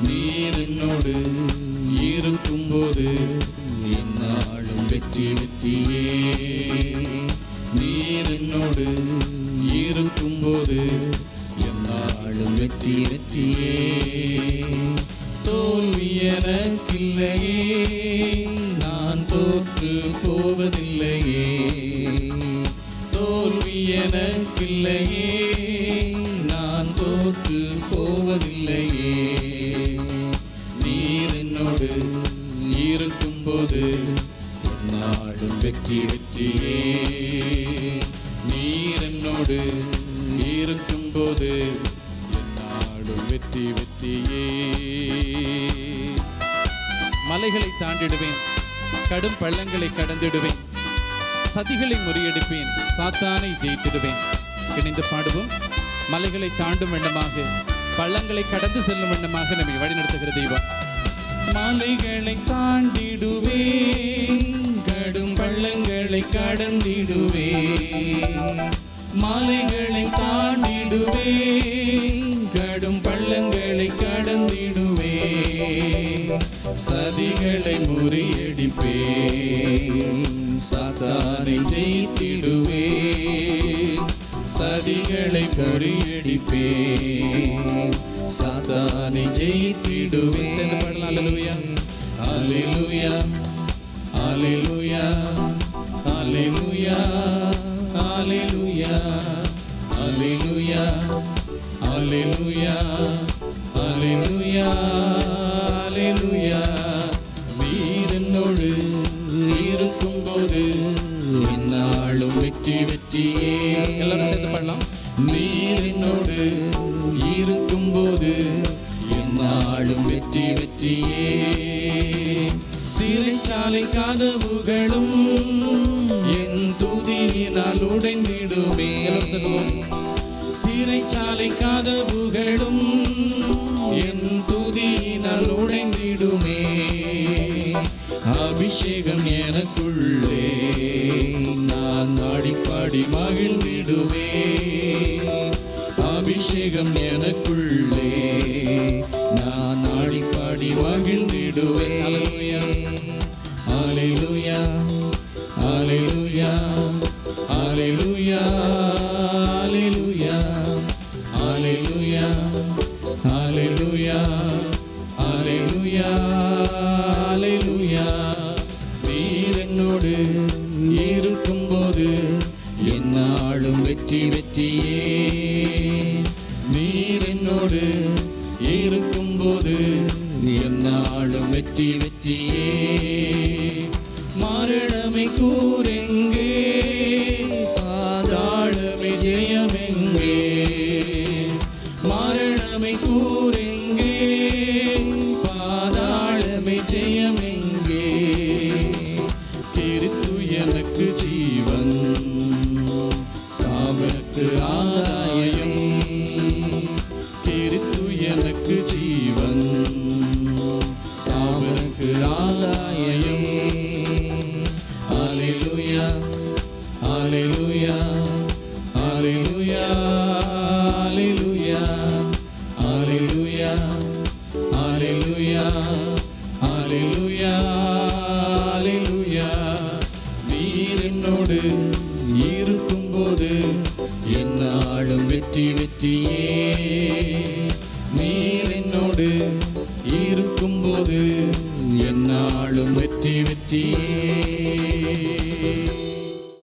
நீர் என்னோடு இருக்கும்போது என்னாலும் வெற்றி வெற்றியே நீர் என்னோடு இருக்கும்போது என்னாலும் வெற்றி வெற்றியே தோல்வி எனக்கில்லையே நான் தோற்று போவதில்லையே தோல்வி எனக்கில்லையே நான் தோற்று போவதில்லையே நீர் என்னோடு இருக்கும்போது நாடும் வெற்றி வெற்றியே நீர் என்னோடு இருக்கும்போது நாடும் வெற்றி வெற்றியே மலைகளை தாண்டிடுவேன் கடும் பள்ளங்களை கடந்திடுவேன் சதிகளை முறியடிப்பேன் சாத்தானை ஜெயித்திடுவேன் இணைந்து பாடுவோம் மலைகளை தாண்டும் வண்ணமாக பள்ளங்களை கடந்து செல்லும் வண்ணமாக நம்மை வழிநடத்துகிற தெய்வம் மலைகளை தாண்டிடுவேன் கடும் பள்ளங்களை கடந்திடுவேன் மலைகளை தாண்டிடுவேன் கடும் பள்ளங்களை கடந்திடுவேன் சதிகளை முறியடிப்பேன் சாத்தானை ஜெயித்திடுவேன் சதிகளை முறியடிப்பேன் சாத்தானை ஜெயித்திடுவேன் சேர்ந்து பாடலாம் அல்லேலூயா அல்லேலூயா அல்லேலூயா அல்லேலூயா அல்லேலூயா அல்லேலூயா அல்லேலூயா அல்லேலூயா நீர் என்னோடு இருக்கும்போது என்னாலும் வெற்றி வெற்றியே எல்லாரும் சேர்ந்து பாடலாம் நீர் என்னோடு இருக்கும்போது என்னாலும் வெற்றி வெற்றியே சிறைச்சாலை கதவுகளும் என் துதியினால் உடைந்திடுமே சிறைச்சாலை கதவுகளும் என் துதியினால் உடைந்திடுமே அபிஷேகம் எனக்குள்ளே நான் ஆடிப்பாடி மகிழ்ந்திடுவேன் அபிஷேகம் எனக்குள்ளே நான் ஆடிப்பாடி மகிழ்ந்திடுவேன் அலைலுயா அலைலுயா அலைலுயா அலைலுயா அலைலுயா அலைலுயா அலைலுயா அலைலுயா நீர் என்னோடு இருக்கும்போது என்னாலும் வெற்றி வெற்றியே நீர் என்னோடு இருக்கும்போது என்னாலும் வெற்றி வெற்றியே மரணமை கூரெங்கே பாதாளமை ஜெயமெங்கே மரணமை கூரெங்கே பாதாளமை ஜெயமெங்கே கிறிஸ்து எனக்கு ஜீவன் சாவனுக்கு ஆதாயம் கிறிஸ்து எனக்கு ஜீவன் சாவனுக்கு ஆதாயம் அலைலுயா அலைலுயா அலைலுயா அலைலுயா அலைலுயா அலைலுயா அலைலுயா அலைலுயா நீர் என்னோடு இருக்கும்போது என்னாலும் வெற்றி வெற்றியே நீர் என்னோடு இருக்கும்போது என்னாலும் வெற்றி வெற்றியே